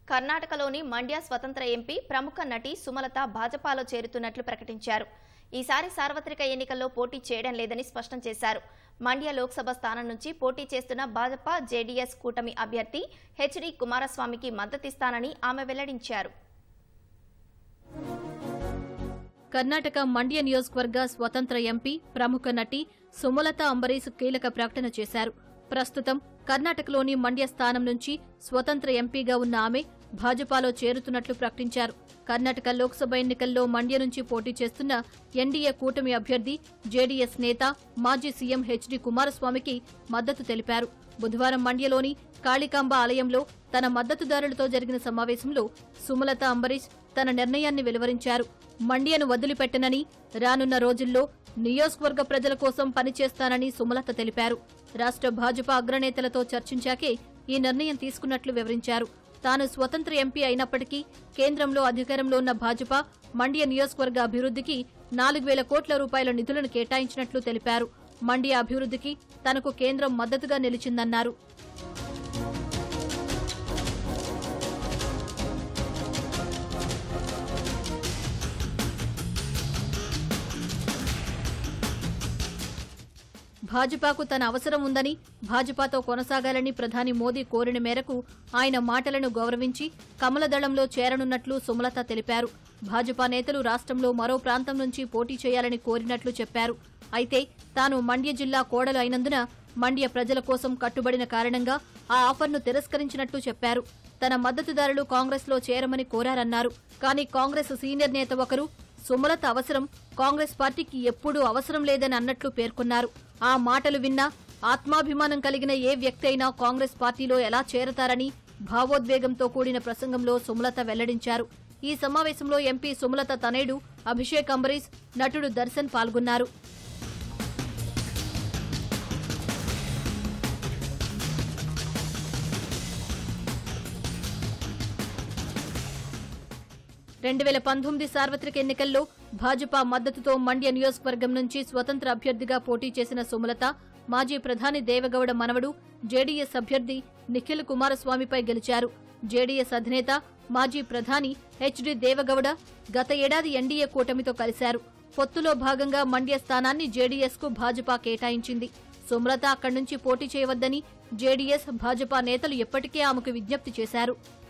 కర్ణాటకలోని మండ్య స్వతంత్ర ఎంపీ ప్రముఖ నటి సుమలత భాజపాలో చేరుతున్నట్లు ప్రకటించారు ఈసారి సార్వత్రిక ఎన్నికల్లో పోటీ చేయడం లేదని స్పష్టం చేశారు మండ్య లోక్సభ స్థానం నుంచి పోటీ చేస్తున్న భాజపా జేడీఎస్ కూటమి అభ్యర్థి హెచ్డి కుమారస్వామికి మద్దతిస్తానని ఆమె వెల్లడించారు కర్ణాటక మండ్య నియోజకవర్గ స్వతంత్ర ఎంపీ ప్రముఖ నటి సుమలత అంబరీష్ కీలక ప్రకటన చేశారు ప్రస్తుతం కర్ణాటకలోని మండ్య స్థానం నుంచి స్వతంత్ర ఎంపీగా ఉన్న ఆమె భాజపాలో చేరుతున్నట్లు ప్రకటించారు కర్ణాటక లోక్సభ ఎన్నికల్లో మండ్య నుంచి పోటీ చేస్తున్న ఎన్డీఏ కూటమి అభ్యర్థి జేడీఎస్ నేత మాజీ సీఎం హెచ్డి కుమారస్వామికి మద్దతు తెలిపారు బుధవారం మండ్యలోని కాళికాంబ ఆలయంలో తన మద్దతుదారులతో జరిగిన సమావేశంలో సుమలత అంబరీష్ తన నిర్ణయాన్ని వెలువరించారు మండ్యను వదిలిపెట్టనని రానున్న రోజుల్లో నియోజకవర్గ ప్రజల కోసం పనిచేస్తానని సుమలత తెలిపారు రాష్ట్ర భాజపా అగ్రనేతలతో చర్చించాకే ఈ నిర్ణయం తీసుకున్నట్లు వివరించారు తాను స్వతంత్ర ఎంపీ అయినప్పటికీ కేంద్రంలో అధికారంలో ఉన్న భాజపా మండ్య నియోజకవర్గ అభివృద్ధికి నాలుగు వేల కోట్ల రూపాయల నిధులను కేటాయించినట్లు తెలిపారు మండ్య అభివృద్ధికి తనకు కేంద్రం మద్దతుగా నిలిచిందన్నారు భాజపాకు తన అవసరం ఉందని భాజపాతో కొనసాగాలని ప్రధాని మోదీ కోరిన మేరకు ఆయన మాటలను గౌరవించి కమలదళంలో చేరనున్నట్లు సుమలత తెలిపారు భాజపా నేతలు రాష్ట్రంలో మరో ప్రాంతం నుంచి పోటీ చేయాలని కోరినట్లు చెప్పారు అయితే తాను మండ్య జిల్లా కోడలు అయినందున మండ్య ప్రజల కోసం కట్టుబడిన కారణంగా ఆ ఆఫర్ను తిరస్కరించినట్లు చెప్పారు తన మద్దతుదారులు కాంగ్రెస్లో చేరమని కోరారన్నారు కానీ కాంగ్రెస్ సీనియర్ నేత ఒకరు సుమలత అవసరం కాంగ్రెస్ పార్టీకి ఎప్పుడూ అవసరం లేదని అన్నట్లు పేర్కొన్నారు ఆ మాటలు విన్నా ఆత్మాభిమానం కలిగిన ఏ వ్యక్తి అయినా కాంగ్రెస్ పార్టీలో ఎలా చేరతారని భావోద్వేగంతో కూడిన ప్రసంగంలో సుమలత వెల్లడించారు ఈ సమావేశంలో ఎంపీ సుమలత తనేడు అభిషేక్ అంబరీష్ నటుడు దర్శన్ పాల్గొన్నారు రెండు వేల పంతొమ్మిది సార్వత్రిక ఎన్నికల్లో భాజపా మద్దతుతో మండ్య నియోజకవర్గం నుంచి స్వతంత్ర అభ్యర్థిగా పోటీ చేసిన సుమలత మాజీ ప్రధాని దేవగౌడ మనవడు జేడీఎస్ అభ్యర్థి నిఖిల్ కుమారస్వామిపై గెలిచారు జేడీఎస్ అధినేత మాజీ ప్రధాని హెచ్డి దేవగౌడ గత ఏడాది ఎన్డీఏ కూటమితో కలిశారు పొత్తులో భాగంగా మండ్య స్థానాన్ని జేడీఎస్ కు భాజపా కేటాయించింది సుమలత అక్కడి నుంచి పోటీ చేయవద్దని జేడీఎస్ భాజపా నేతలు ఎప్పటికే ఆమెకు విజ్ఞప్తి చేశారు